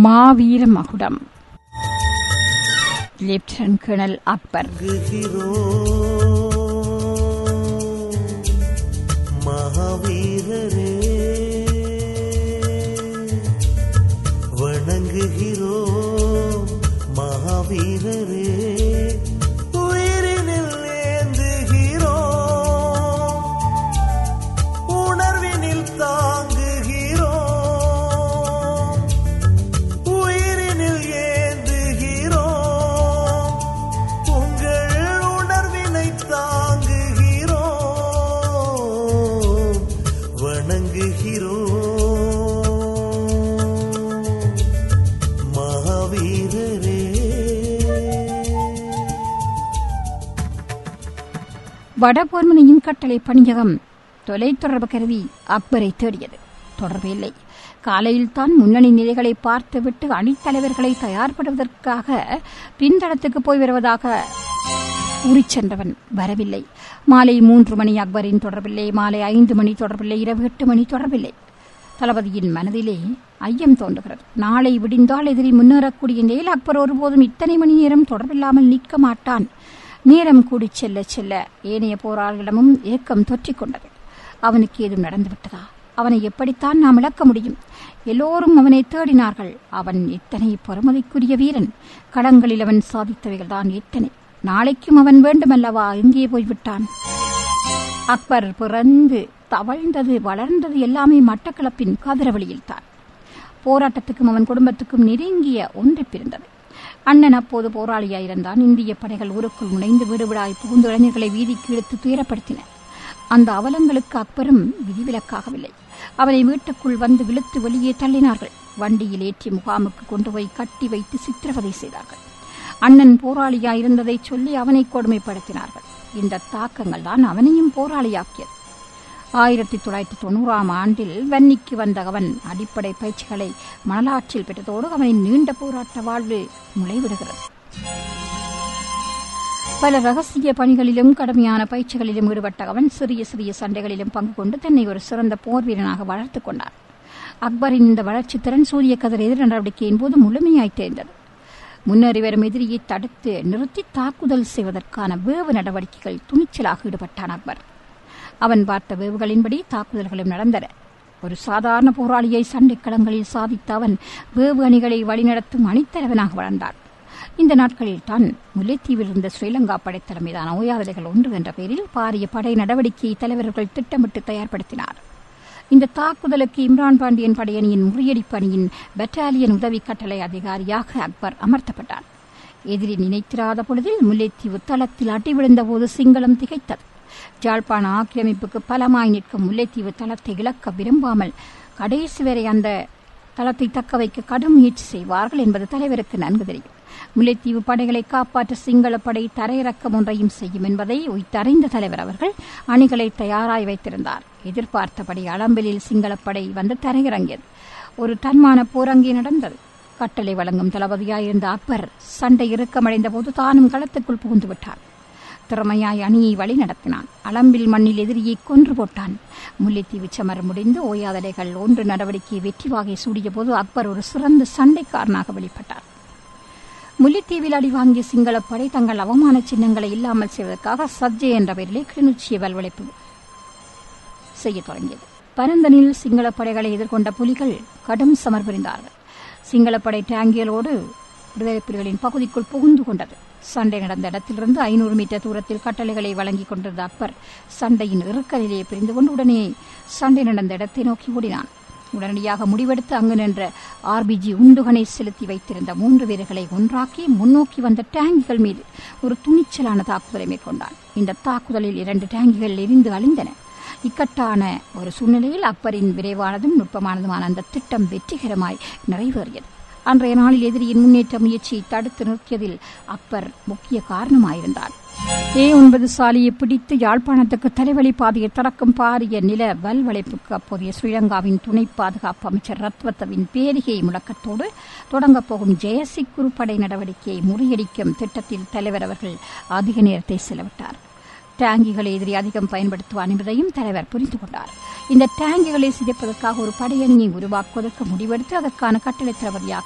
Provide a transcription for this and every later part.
மாவீர மகுடம் lieutenant colonel Akbar மகாவீரரே வணங்குகிறோ மகாவீரரே உயிரினில் ஏந்துகிறோ உணர்வினில் தாங்குகிறோ உயிரினில் ஏந்துகிறோ உங்கள் உணர்வினை தாங்குகிறோ வணங்குகிறோ மகாவீரரே வடபோர்மனியின் கட்டளை பணியகம் தொலைத்தொடர்பு கருவி அக்பரை தேடியது தொடர்பு இல்லை காலையில் தான் முன்னணி நிலைகளை பார்த்துவிட்டு அணித்தலைவர்களை தயார்படுவதற்காக பின்தளத்துக்கு போய் வருவதாக கூறிச் சென்றவன் வரவில்லை மாலை மூன்று மணி அக்பரின் தொடர்பில்லை மாலை ஐந்து மணி தொடர்பில்லை இரவு எட்டு மணி தொடர்பில்லை தளபதியின் மனதிலே ஐயம் தோன்றுகிறது நாளை விடிந்தால் எதிரி முன்னேறக்கூடிய நிலையில் அக்பர் ஒருபோதும் இத்தனை மணி நேரம் தொடர்பில்லாமல் நிற்க மாட்டான் நேரம் கூடி செல்ல செல்ல ஏனைய போராளிகளிடமும் ஏக்கம் தொற்றிக் கொண்டது அவனுக்கு ஏதும் நடந்துவிட்டதா அவனை எப்படித்தான் நாம் இழக்க முடியும் எல்லோரும் அவனை தேடினார்கள் அவன் எத்தனை பொறுமதிக்குரிய வீரன் களங்களில் அவன் சாதித்தவைகள் தான் எத்தனை நாளைக்கும் அவன் வேண்டுமல்லவா எங்கே போய்விட்டான் அக்பர் பிறந்து தவழ்ந்தது வளர்ந்தது எல்லாமே மட்டக்களப்பின் கதிரவழியில்தான் போராட்டத்துக்கும் அவன் குடும்பத்துக்கும் நெருங்கிய ஒன்று பிறந்தது அண்ணன் அப்போது போராளியாயிருந்தான் இந்திய படைகள் ஊருக்குள் நுழைந்து வீடுவிடாய் புகுந்து இளைஞர்களை வீதிக்கு இழுத்து துயரப்படுத்தின அந்த அவலங்களுக்கு அக்பரும் விதிவிலக்காகவில்லை அவனை வீட்டுக்குள் வந்து இழுத்து வெளியே தள்ளினார்கள் வண்டியில் ஏற்றி முகாமுக்கு கொண்டு போய் கட்டி வைத்து சித்திரவதை செய்தார்கள் அண்ணன் போராளியாயிருந்ததை சொல்லி அவனை கொடுமைப்படுத்தினார்கள் இந்த தாக்கங்கள் தான் அவனையும் போராளியாக்கியது ஆயிரத்தி தொள்ளாயிரத்தி தொண்ணூறாம் ஆண்டில் வன்னிக்கு வந்த அவன் அடிப்படை பயிற்சிகளை மணலாற்றில் பெற்றதோடு அவனின் நீண்ட போராட்ட வாழ்வு முளைவிடுகிறது பல ரகசிய பணிகளிலும் கடுமையான பயிற்சிகளிலும் ஈடுபட்ட அவன் சிறிய சிறிய சண்டைகளிலும் பங்கு கொண்டு தன்னை ஒரு சிறந்த போர் வீரனாக வளர்த்துக் கொண்டார் அக்பரின் இந்த வளர்ச்சி திறன் சூரிய கதிர் எதிர் நடவடிக்கையின் போது முழுமையாய் தேர்ந்தது முன்னேறி வரும் எதிரியை தடுத்து நிறுத்தி தாக்குதல் செய்வதற்கான வேவு நடவடிக்கைகள் துணிச்சலாக ஈடுபட்டான் அக்பர் அவன் பார்த்த வேவுகளின்படி தாக்குதல்களும் நடந்தன ஒரு சாதாரண போராளியை சண்டைக்களங்களில் சாதித்த அவன் வேவு அணிகளை வழிநடத்தும் அணித்தலைவனாக வளர்ந்தான் இந்த நாட்களில் தான் முல்லைத்தீவில் இருந்த ஸ்ரீலங்கா படைத்தளம் மீதான ஓயாதலைகள் ஒன்று என்ற பெயரில் பாரிய படை நடவடிக்கையை தலைவர்கள் திட்டமிட்டு தயார்படுத்தினார் இந்த தாக்குதலுக்கு இம்ரான் பாண்டியன் படையணியின் முறியடிப்பு அணியின் பெட்டாலியன் உதவி கட்டளை அதிகாரியாக அக்பர் அமர்த்தப்பட்டார் எதிரி நினைத்திராத பொழுதில் முல்லைத்தீவு தளத்தில் அடி விழுந்த போது சிங்களம் திகைத்தது ஜாழ்ப்பாண ஆக்கிரமிப்புக்கு பலமாய் நிற்கும் முல்லைத்தீவு தளத்தை இழக்க விரும்பாமல் கடைசி வரை அந்த தளத்தை தக்க வைக்க கடும் முயற்சி செய்வார்கள் என்பது தலைவருக்கு நன்கு தெரியும் முல்லைத்தீவு படைகளை காப்பாற்ற சிங்கள படை தரையிறக்கம் ஒன்றையும் செய்யும் என்பதை உய்தறிந்த தலைவர் அவர்கள் அணிகளை தயாராய் வைத்திருந்தார் எதிர்பார்த்தபடி அளம்பிலில் சிங்களப்படை வந்து தரையிறங்கியது ஒரு தன்மான போர் அங்கே நடந்தது கட்டளை வழங்கும் தளபதியாயிருந்த அக்பர் சண்டை இறுக்கமடைந்த போது தானும் களத்துக்குள் புகுந்து விட்டார் திறமையாய் அணியை வழி நடத்தினான் அளம்பில் மண்ணில் எதிரியை கொன்று போட்டான் முல்லைத்தீவு சமர் முடிந்து ஓயாதலைகள் ஒன்று நடவடிக்கையை வெற்றி வாகை சூடிய போது அக்பர் ஒரு சிறந்த சண்டைக்காரனாக வெளிப்பட்டார் முல்லைத்தீவில் அடி வாங்கிய சிங்களப்படை தங்கள் அவமான சின்னங்களை இல்லாமல் செய்வதற்காக சஜ்ஜே என்ற பெயரிலே கிளிநொச்சியை வல்வழைப்பு செய்யத் தொடங்கியது பரந்தனில் சிங்களப்படைகளை எதிர்கொண்ட புலிகள் கடும் சமர் புரிந்தார்கள் சிங்களப்படை டேங்கியலோடு விடுதலை புலிகளின் பகுதிக்குள் புகுந்து கொண்டது சண்டை நடந்த இடத்திலிருந்து ஐநூறு மீட்டர் தூரத்தில் கட்டளைகளை வழங்கிக் கொண்டிருந்த அக்பர் சண்டையின் இறுக்கலிலே பிரிந்து கொண்டு உடனே சண்டை நடந்த இடத்தை நோக்கி ஓடினான் உடனடியாக முடிவெடுத்து அங்கு நின்ற ஆர்பிஜி உண்டுகனை செலுத்தி வைத்திருந்த மூன்று வீரர்களை ஒன்றாக்கி முன்னோக்கி வந்த டேங்கிகள் மீது ஒரு துணிச்சலான தாக்குதலை மேற்கொண்டான் இந்த தாக்குதலில் இரண்டு டேங்கிகள் எரிந்து அழிந்தன இக்கட்டான ஒரு சூழ்நிலையில் அக்பரின் விரைவானதும் நுட்பமானதுமான அந்த திட்டம் வெற்றிகரமாய் நிறைவேறியது அன்றைய நாளில் எதிரியின் முன்னேற்ற முயற்சியை தடுத்து நிறுத்தியதில் அக்பர் முக்கிய காரணமாயிருந்தார் ஏ ஒன்பது சாலையை பிடித்து யாழ்ப்பாணத்துக்கு தலைவலி பாதையை திறக்கும் பாரிய நில வல்வளைப்புக்கு அப்போதைய ஸ்ரீலங்காவின் துணை பாதுகாப்பு அமைச்சர் ரத்வத்தவின் பேரிகை முழக்கத்தோடு தொடங்கப் போகும் ஜெயசி குறுப்படை நடவடிக்கையை முறியடிக்கும் திட்டத்தில் தலைவர் அவர்கள் அதிக நேரத்தை செலவிட்டார் டேங்கிகளை எதிரி அதிகம் பயன்படுத்துவான் என்பதையும் தலைவர் புரிந்து கொண்டார் இந்த டேங்குகளை சிதைப்பதற்காக ஒரு படையணியை உருவாக்குவதற்கு முடிவெடுத்து அதற்கான கட்டளை தளபதியாக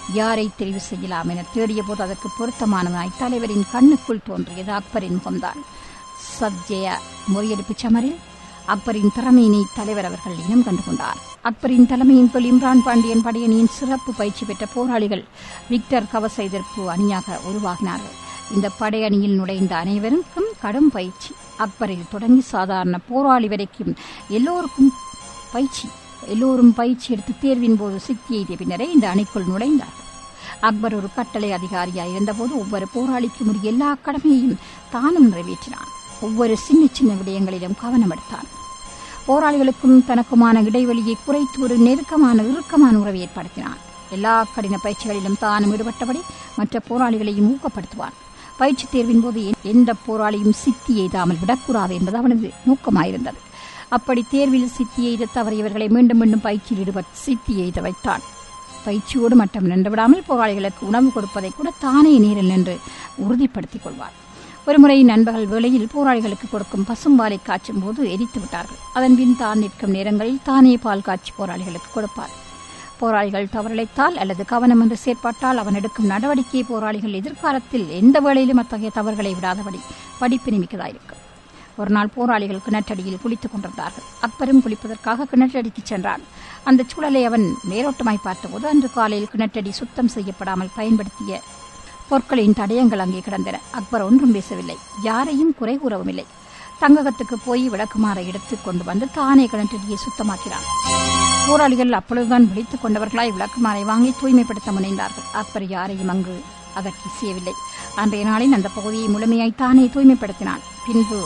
யாரை தெரிவு செய்யலாம் என தேடிய போது அதற்கு பொருத்தமானதாய் தலைவரின் கண்ணுக்குள் தோன்றியது அக்பரின் முகம்தான் சத்ஜய முறியடிப்பு சமரில் அக்பரின் திறமையினை தலைவர் அவர்கள் இனம் கண்டு கொண்டார் அக்பரின் தலைமையின் கீழ் இம்ரான் பாண்டியன் படையணியின் சிறப்பு பயிற்சி பெற்ற போராளிகள் விக்டர் கவச எதிர்ப்பு அணியாக உருவாகினார்கள் இந்த படையணியில் நுழைந்த அனைவருக்கும் கடும் பயிற்சி அக்பரில் தொடங்கி சாதாரண போராளி வரைக்கும் எல்லோருக்கும் பயிற்சி எல்லோரும் பயிற்சி எடுத்து தேர்வின் போது சித்தி எய்திய பின்னரே இந்த அணிக்குள் நுழைந்தார்கள் அக்பர் ஒரு கட்டளை அதிகாரியாய் இருந்தபோது ஒவ்வொரு போராளிக்கும் உரிய எல்லா கடமையையும் தானும் நிறைவேற்றினான் ஒவ்வொரு சின்ன சின்ன விடயங்களிலும் கவனம் எடுத்தான் போராளிகளுக்கும் தனக்குமான இடைவெளியை குறைத்து ஒரு நெருக்கமான இறுக்கமான உறவை ஏற்படுத்தினான் எல்லா கடின பயிற்சிகளிலும் தானும் ஈடுபட்டபடி மற்ற போராளிகளையும் ஊக்கப்படுத்துவான் பயிற்சி தேர்வின் போது எந்த போராளியும் சித்தி எய்தாமல் விடக்கூடாது என்பது அவனது நோக்கமாயிருந்தது அப்படி தேர்வில் சித்தி எய்த தவறியவர்களை மீண்டும் மீண்டும் பயிற்சியில் ஈடுபட்டு சித்தி எய்த வைத்தான் பயிற்சியோடு மட்டும் நின்று விடாமல் போராளிகளுக்கு உணவு கொடுப்பதை கூட தானே நேரில் நின்று உறுதிப்படுத்திக் கொள்வார் ஒருமுறை நண்பகல் வேளையில் போராளிகளுக்கு கொடுக்கும் பசும்பாலை காய்ச்சும் போது எரித்து விட்டார்கள் அதன் பின் தான் நிற்கும் நேரங்களில் தானே பால் காய்ச்சி போராளிகளுக்கு கொடுப்பார் போராளிகள் தவறிழைத்தால் அல்லது கவனம் என்று செயற்பட்டால் அவன் எடுக்கும் நடவடிக்கை போராளிகள் எதிர்காலத்தில் எந்த வேளையிலும் அத்தகைய தவறுகளை விடாதபடி படிப்பினை மிக்கதாயிருக்கும் ஒரு நாள் போராளிகள் கிணற்றடியில் குளித்துக் கொண்டிருந்தார்கள் அக்பரும் குளிப்பதற்காக கிணற்றடிக்கு சென்றான் அந்த சூழலை அவன் மேலோட்டமாய் பார்த்தபோது அன்று காலையில் கிணற்றடி சுத்தம் செய்யப்படாமல் பயன்படுத்திய பொருட்களின் தடயங்கள் அங்கே கிடந்தன அக்பர் ஒன்றும் பேசவில்லை யாரையும் குறை கூறவும் இல்லை தங்ககத்துக்கு போய் விளக்குமாற எடுத்துக் கொண்டு வந்து தானே கிணற்றடியை சுத்தமாக்கிறான் போராளிகள் அப்பொழுதுதான் விழித்துக் கொண்டவர்களாய் விளக்குமாறை வாங்கி தூய்மைப்படுத்த முனைந்தார்கள் அக்பர் யாரையும் அங்கு அதற்கு இசையவில்லை அன்றைய நாளில் அந்த பகுதியை முழுமையாய் தானே தூய்மைப்படுத்தினான் பின்பு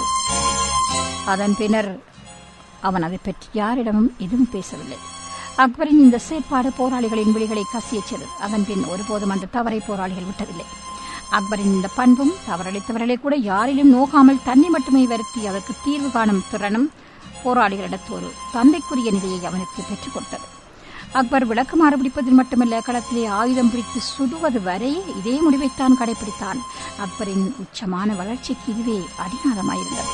அதன் பின்னர் அவன் அதை பற்றி யாரிடமும் எதுவும் பேசவில்லை அக்பரின் இந்த செயற்பாடு போராளிகளின் விழிகளை கசியச்சது அதன் பின் ஒருபோதும் அந்த தவறை போராளிகள் விட்டதில்லை அக்பரின் இந்த பண்பும் தவறளித்தவர்களை கூட யாரிலும் நோகாமல் தன்னை மட்டுமே வருத்தி அதற்கு தீர்வு காணும் திறனும் போராளிகளிடத்து ஒரு தந்தைக்குரிய நிலையை அவனுக்கு பெற்றுக் கொடுத்தது அக்பர் விளக்கமாறு பிடிப்பதில் மட்டுமல்ல களத்திலே ஆயுதம் பிடித்து சுடுவது வரை இதே முடிவைத்தான் கடைபிடித்தான் அக்பரின் உச்சமான வளர்ச்சிக்கு இதுவே அடிநாதமாயிருந்தது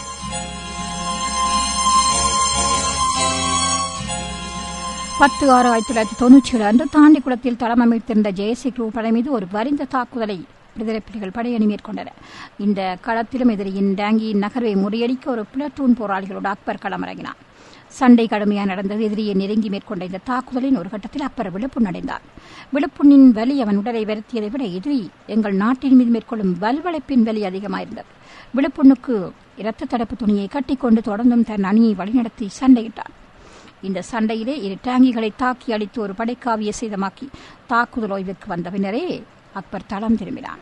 பத்து ஆறு ஆயிரத்தி தொள்ளாயிரத்தி தொன்னூற்றி ஏழு அன்று தாண்டிக்குளத்தில் தளமமைத்திருந்த ஜெயசி குரூப் படை மீது ஒரு வரிந்த தாக்குதலை விடுதலை புலிகள் படையணி மேற்கொண்டனர் இந்த களத்திலும் எதிரியின் டேங்கியின் நகர்வை முறியடிக்க ஒரு பிளட்டூன் போராளிகளோடு அக்பர் களமிறங்கினார் சண்டை கடுமையாக நடந்தது எதிரியை நெருங்கி மேற்கொண்ட இந்த தாக்குதலின் ஒரு கட்டத்தில் அப்பர் விழுப்புண் அடைந்தார் விழுப்புண்ணின் வலி அவன் உடலை வருத்தியதை விட எதிரி எங்கள் நாட்டின் மீது மேற்கொள்ளும் வல்வளைப்பின் வலி அதிகமாயிருந்தது விழுப்புண்ணுக்கு இரத்த தடுப்பு துணியை கட்டிக்கொண்டு தொடர்ந்தும் தன் அணியை வழிநடத்தி சண்டையிட்டான் இந்த சண்டையிலே இரு டேங்கிகளை தாக்கி அடித்து ஒரு படைக்காவிய சேதமாக்கி தாக்குதல் ஓய்வுக்கு வந்த பின்னரே அக்பர் தளம் திரும்பினான்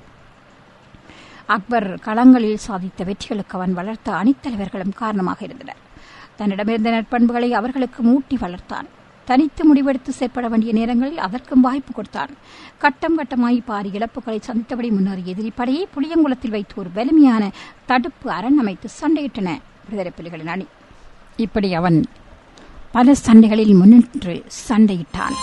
அக்பர் களங்களில் சாதித்த வெற்றிகளுக்கு அவன் வளர்த்த அணித்தலைவர்களும் காரணமாக இருந்தனர் தன்னிடமிருந்த நற்பண்புகளை அவர்களுக்கு மூட்டி வளர்த்தான் தனித்து முடிவெடுத்து செயற்பட வேண்டிய நேரங்களில் அதற்கும் வாய்ப்பு கொடுத்தான் கட்டம் கட்டமாய் பாரி இழப்புகளை சந்தித்தபடி முன்னேறிய எதிரி படையை புளியங்குளத்தில் வைத்து ஒரு வலிமையான தடுப்பு அரண் அமைத்து சண்டையிட்டன விடுதலை புலிகளின் அணி இப்படி அவன் பல சண்டைகளில் முன்னின்று சண்டையிட்டான்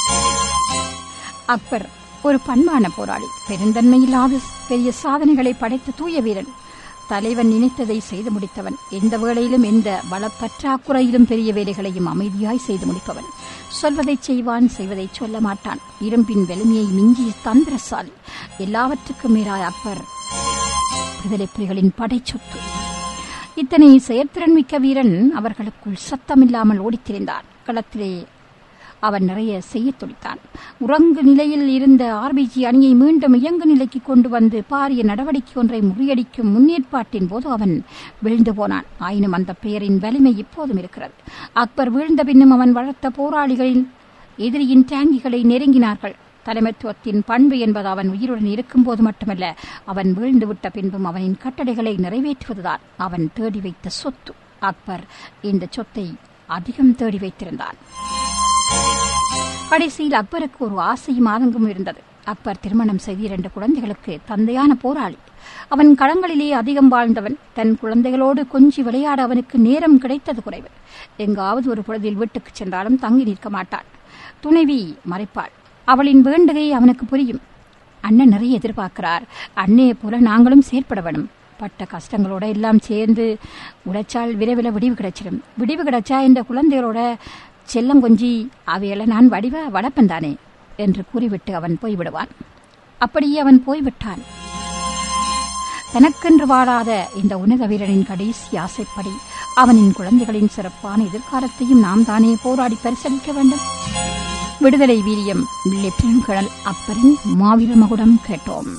அக்பர் ஒரு பண்பான போராளி பெருந்தன்மையில்லாத பெரிய சாதனைகளை படைத்த தூய வீரன் தலைவன் நினைத்ததை செய்து முடித்தவன் எந்த வேளையிலும் எந்த வளப்பற்றாக்குறையிலும் பெரிய வேலைகளையும் அமைதியாய் செய்து முடிப்பவன் சொல்வதை செய்வான் செய்வதை சொல்ல மாட்டான் இரும்பின் வலிமையை மிஞ்சிய தந்திரசாலி எல்லாவற்றுக்கும் மேலாய் அக்பர் விடுதலை புலிகளின் படைச்சொத்து இத்தனை செயற்திறன் மிக்க வீரன் அவர்களுக்குள் சத்தமில்லாமல் ஓடித் திரிந்தான் களத்திலே அவன் நிறைய செய்ய துடித்தான் உறங்கு நிலையில் இருந்த ஆர்பிஜி அணியை மீண்டும் இயங்கு நிலைக்கு கொண்டு வந்து பாரிய நடவடிக்கை ஒன்றை முறியடிக்கும் முன்னேற்பாட்டின் போது அவன் வீழ்ந்து போனான் ஆயினும் அந்த பெயரின் வலிமை இப்போதும் இருக்கிறது அக்பர் வீழ்ந்த பின்னும் அவன் வளர்த்த போராளிகளின் எதிரியின் டேங்கிகளை நெருங்கினார்கள் தலைமைத்துவத்தின் பண்பு என்பது அவன் உயிருடன் இருக்கும்போது மட்டுமல்ல அவன் வீழ்ந்து விட்ட பின்பும் அவனின் கட்டளைகளை நிறைவேற்றுவதுதான் அவன் தேடி வைத்த சொத்து அக்பர் இந்த சொத்தை அதிகம் தேடி வைத்திருந்தான் கடைசியில் அக்பருக்கு ஒரு ஆசையும் ஆதங்கமும் இருந்தது அக்பர் திருமணம் செய்து இரண்டு குழந்தைகளுக்கு தந்தையான போராளி அவன் களங்களிலே அதிகம் வாழ்ந்தவன் தன் குழந்தைகளோடு கொஞ்சி விளையாட அவனுக்கு நேரம் கிடைத்தது குறைவு எங்காவது ஒரு பொழுதில் வீட்டுக்கு சென்றாலும் தங்கி நிற்க மாட்டான் துணைவி மறைப்பாள் அவளின் வேண்டுகை அவனுக்கு புரியும் அண்ணன் நிறைய எதிர்பார்க்கிறார் அன்னையை போல நாங்களும் செயற்பட வேணும் பட்ட கஷ்டங்களோட எல்லாம் சேர்ந்து உழைச்சால் விரைவில் விடிவு கிடைச்சிடும் விடிவு கிடைச்சா இந்த குழந்தைகளோட செல்லம் கொஞ்சி அவையெல்லாம் நான் வடிவ வளர்ப்பேன் தானே என்று கூறிவிட்டு அவன் போய்விடுவான் அப்படியே அவன் போய்விட்டான் தனக்கென்று வாழாத இந்த உன்னத வீரனின் கடைசி ஆசைப்படி அவனின் குழந்தைகளின் சிறப்பான எதிர்காலத்தையும் நாம் தானே போராடி பரிசளிக்க வேண்டும் விடுதலை வீரியம் லெப்டினன்ட் கர்னல் அப்பரின் மாவீர மகுடம் கேட்டோம்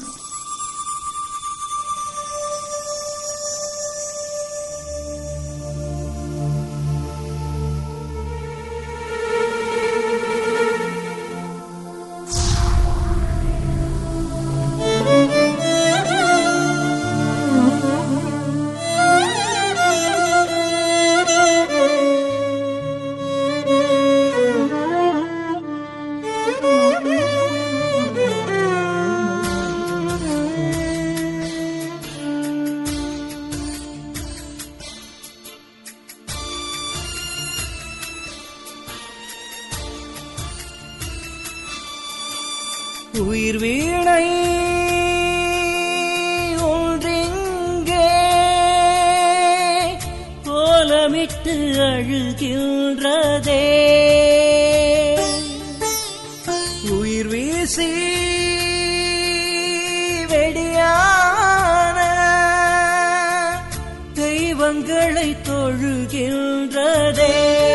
உயிர் வீணை ஒன்றிங்கே கோலமிட்டு அழுகின்றதே உயிர் வீசி வெடியான தெய்வங்களை தொழுகின்றதே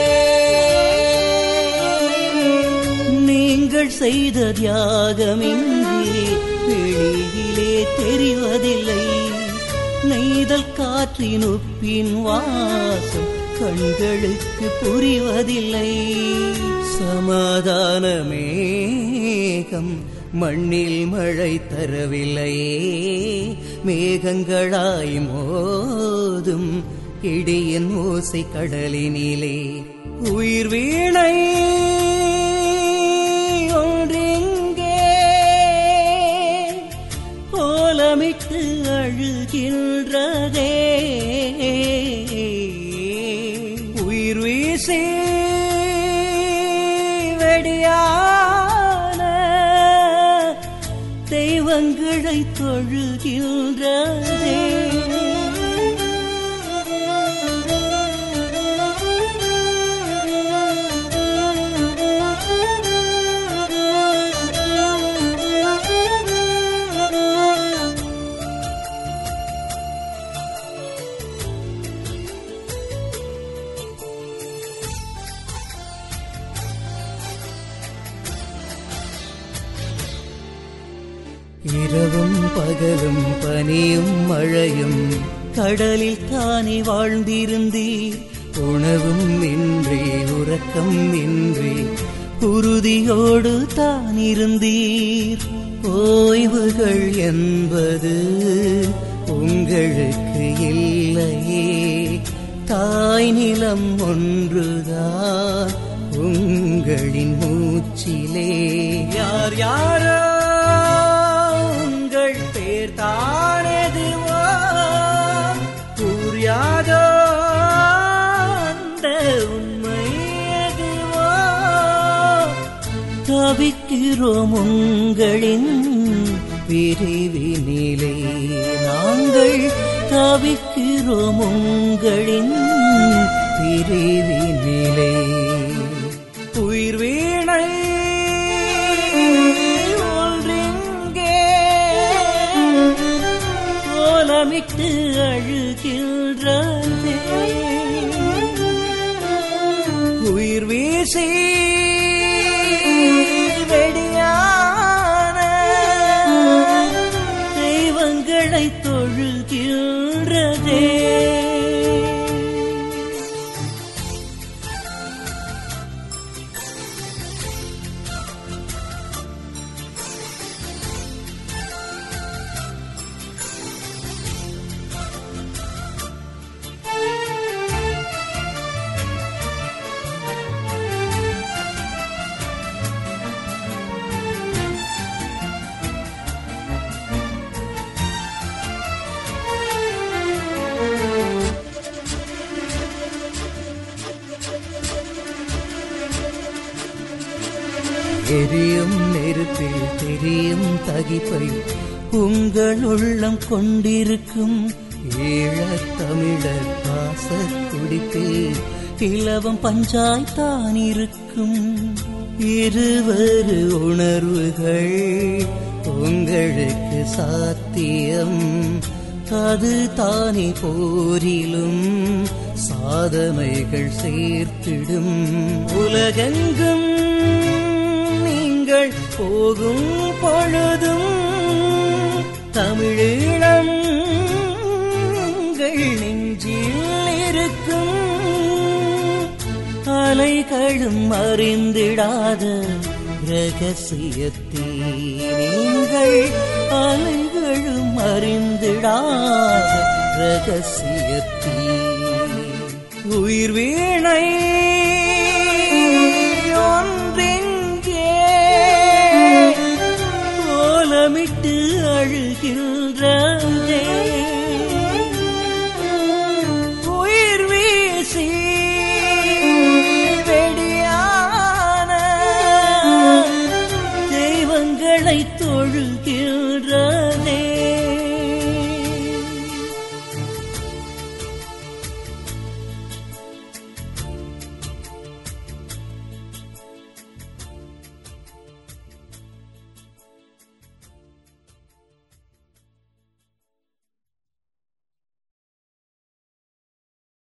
நீங்கள் செய்த தியாகமின்றி வெளியிலே தெரிவதில்லை நெய்தல் காற்றின் உப்பின் வாசம் கண்களுக்கு புரிவதில்லை சமாதான மேகம் மண்ணில் மழை தரவில்லையே மேகங்களாய் மோதும் இடியின் ஓசை கடலினிலே உயிர் வீணை ஒன்றிங்கே ஓலமிட்டு அழுகின்றதே உயிர் வீசி வெடியான தெய்வங்களை தொழுகின்றதே இரவும் பகலும் பனியும் மழையும் கடலில் தானே வாழ்ந்திருந்தீர் உணவும் இன்றி உறக்கம் இன்றி உறுதியோடு தான் இருந்தீர் ஓய்வுகள் என்பது உங்களுக்கு இல்லையே தாய் நிலம் ஒன்றுதான் உங்களின் மூச்சிலே யார் யாரோ உங்கள் பேர் தானெதுவோ புரியாதோ அந்த உண்மை எதுவோ தவிக்கிறோம் உங்களின் பிரிவினிலே நாங்கள் தவிக்கிறோம் உங்களின் பிரிவினிலே உயிர் வீணை ஒன்றிங்கே கோலமிட்டு அழுகின்றதே உயிர் வீசி வெடியான தெய்வங்களை தொழுகின்றதே எரியும் நெருப்பில் தெரியும் தகிப்பை உங்கள் உள்ளம் கொண்டிருக்கும் ஈழத் தமிழர் பாச துடிப்பில் இலவம் பஞ்சாய்த்தான் இருக்கும் இருவரு உணர்வுகள் உங்களுக்கு சாத்தியம் அது தானே போரிலும் சாதனைகள் சேர்த்திடும் உலகெங்கும் நீங்கள் போகும் பொழுதும் தமிழீழம் உங்கள் நெஞ்சில் இருக்கும் அலைகளும் அறிந்திடாத ரகசியத்தை நீங்கள் அலைகளும் அறிந்திடாத ரகசியத்தை உயிர் வீணை ஒன்றெங்கே கோலமிட்டு அழுகின்றதே உயிர் வீசி வெடியான தெய்வங்களை தொழுகின்றதே